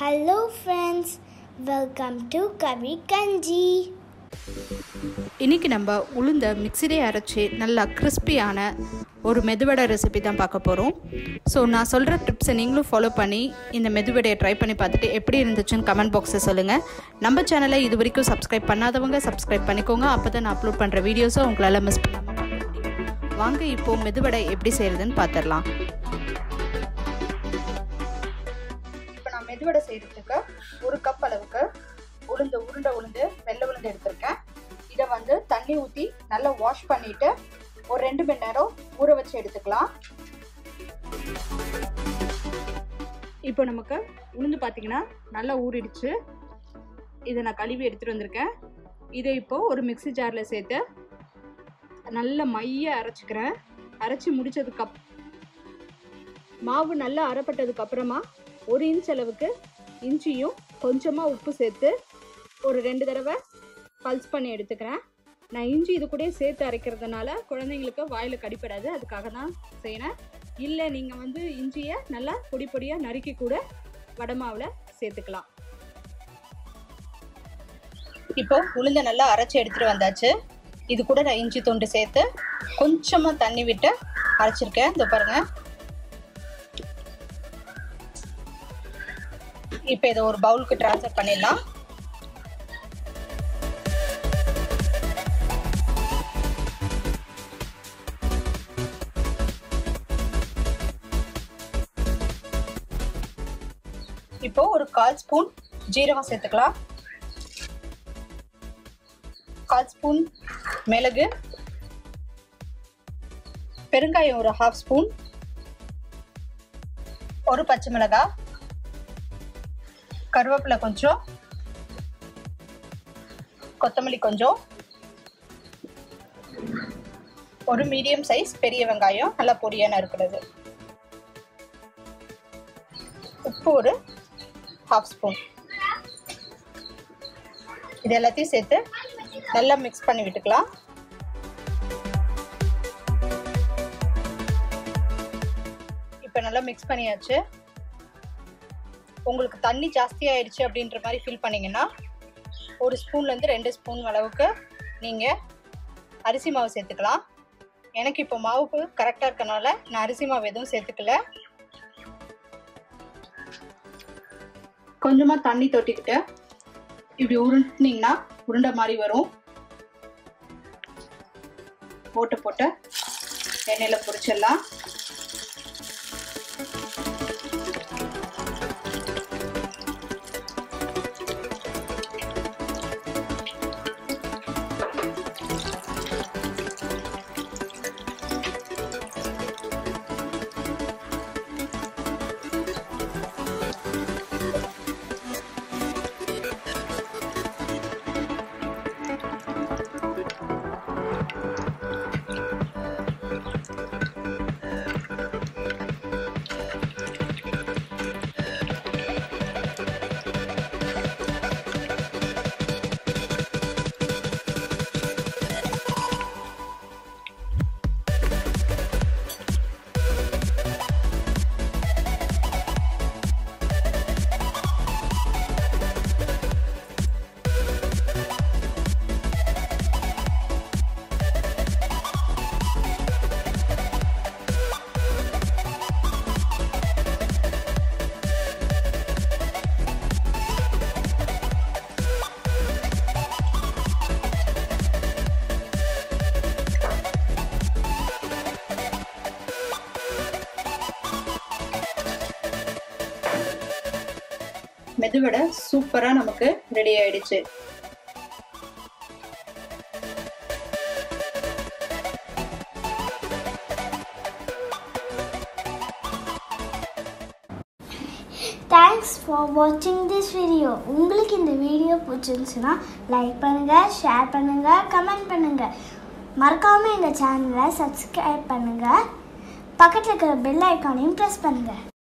hello friends welcome to கவி கஞ்சி இன்றைக்கி நம்ம உளுந்த மிக்சிலே அரைச்சி நல்லா கிறிஸ்பியான ஒரு மெதுவடை ரெசிபி தான் பார்க்க போகிறோம் ஸோ நான் சொல்கிற டிப்ஸை நீங்களும் ஃபாலோ பண்ணி இந்த மெதுவடையை ட்ரை பண்ணி பார்த்துட்டு எப்படி இருந்துச்சுன்னு கமெண்ட் பாக்ஸில் சொல்லுங்கள் நம்ம சேனலை இது வரைக்கும் சப்ஸ்கிரைப் பண்ணாதவங்க சப்ஸ்கிரைப் பண்ணிக்கோங்க அப்போ தான் நான் அப்லோட் பண்ணுற வீடியோஸை உங்களால் மிஸ் பண்ணாமல் பார்க்க முடியும் வாங்க இப்போது மெதுவடை எப்படி செய்கிறதுன்னு பார்த்துடலாம் இப்போ நான் மெதுவடை செய்கிறதுக்கு ஒரு கப் அளவுக்கு உளுந்து உருண்டை உளுந்து வெள்ளை உளுந்து எடுத்திருக்கேன் இதை வந்து தண்ணி ஊற்றி நல்லா வாஷ் பண்ணிவிட்டு ஒரு ரெண்டு மணி நேரம் ஊற வச்சு எடுத்துக்கலாம் இப்போ நமக்கு உளுந்து பார்த்தீங்கன்னா நல்லா ஊறிடுச்சு இதை நான் கழுவி எடுத்துகிட்டு வந்திருக்கேன் இதை இப்போது ஒரு மிக்சி ஜாரில் சேர்த்து நல்ல மைய அரைச்சிக்கிறேன் அரைச்சி முடிச்சதுக்கு மாவு நல்லா அரைப்பட்டதுக்கு அப்புறமா ஒரு இன்ச் அளவுக்கு இஞ்சியும் கொஞ்சமாக உப்பு சேர்த்து ஒரு ரெண்டு தடவை பல்ஸ் பண்ணி எடுத்துக்கிறேன் நான் இஞ்சி இது கூட சேர்த்து அரைக்கிறதுனால குழந்தைங்களுக்கு வாயில் கடிப்படாது அதுக்காக தான் செய்கிறேன் இல்லை நீங்கள் வந்து இஞ்சியை நல்லா பொடி பொடியாக நறுக்கி கூட வடமாவில் சேர்த்துக்கலாம் இப்போ உளுந்த நல்லா அரைச்சி எடுத்துகிட்டு வந்தாச்சு இது கூட நான் இஞ்சி துண்டு சேர்த்து கொஞ்சமாக தண்ணி விட்டு அரைச்சிருக்கேன் இந்த பாருங்கள் இப்போ இதை ஒரு பவுலுக்கு ட்ரான்ஸ்ஃபர் பண்ணிடலாம் இப்போ ஒரு கால் ஸ்பூன் ஜீரகம் சேர்த்துக்கலாம் கால் ஸ்பூன் மிளகு பெருங்காயம் ஒரு ஹாஃப் ஸ்பூன் ஒரு பச்சை மிளகாய் கருவேப்பிலை கொஞ்சம் கொத்தமல்லி கொஞ்சம் ஒரு மீடியம் சைஸ் பெரிய வெங்காயம் நல்லா பொடியான இருக்கிறது உப்பு ஒரு ஹாஃப் ஸ்பூன் இது எல்லாத்தையும் சேர்த்து நல்லா மிக்ஸ் பண்ணி விட்டுக்கலாம் இப்போ நல்லா மிக்ஸ் பண்ணியாச்சு உங்களுக்கு தண்ணி ஜாஸ்தி ஆயிடுச்சு அப்படின்ற மாதிரி ஃபீல் பண்ணிங்கன்னா ஒரு ஸ்பூன்லேருந்து ரெண்டு ஸ்பூன் அளவுக்கு நீங்கள் அரிசி மாவு சேர்த்துக்கலாம் எனக்கு இப்போ மாவுக்கு கரெக்டாக இருக்கனால நான் அரிசி மாவு எதுவும் சேர்த்துக்கல கொஞ்சமாக தண்ணி தொட்டிக்கிட்டு இப்படி உருண்டினீங்கன்னா உருண்டை மாதிரி வரும் போட்டு போட்டு எண்ணெயில் பொரிச்சிடலாம் மெதுவடை சூப்பராக நமக்கு ரெடி ஆயிடுச்சு தேங்க்ஸ் ஃபார் வாட்சிங் திஸ் வீடியோ உங்களுக்கு இந்த வீடியோ பிடிச்சிருந்துச்சுன்னா லைக் பண்ணுங்கள் ஷேர் பண்ணுங்கள் கமெண்ட் பண்ணுங்கள் மறக்காமல் எங்கள் சேனலை சப்ஸ்கிரைப் பண்ணுங்கள் பக்கத்தில் இருக்கிற பெல் ஐக்கானையும் ப்ரெஸ் பண்ணுங்கள்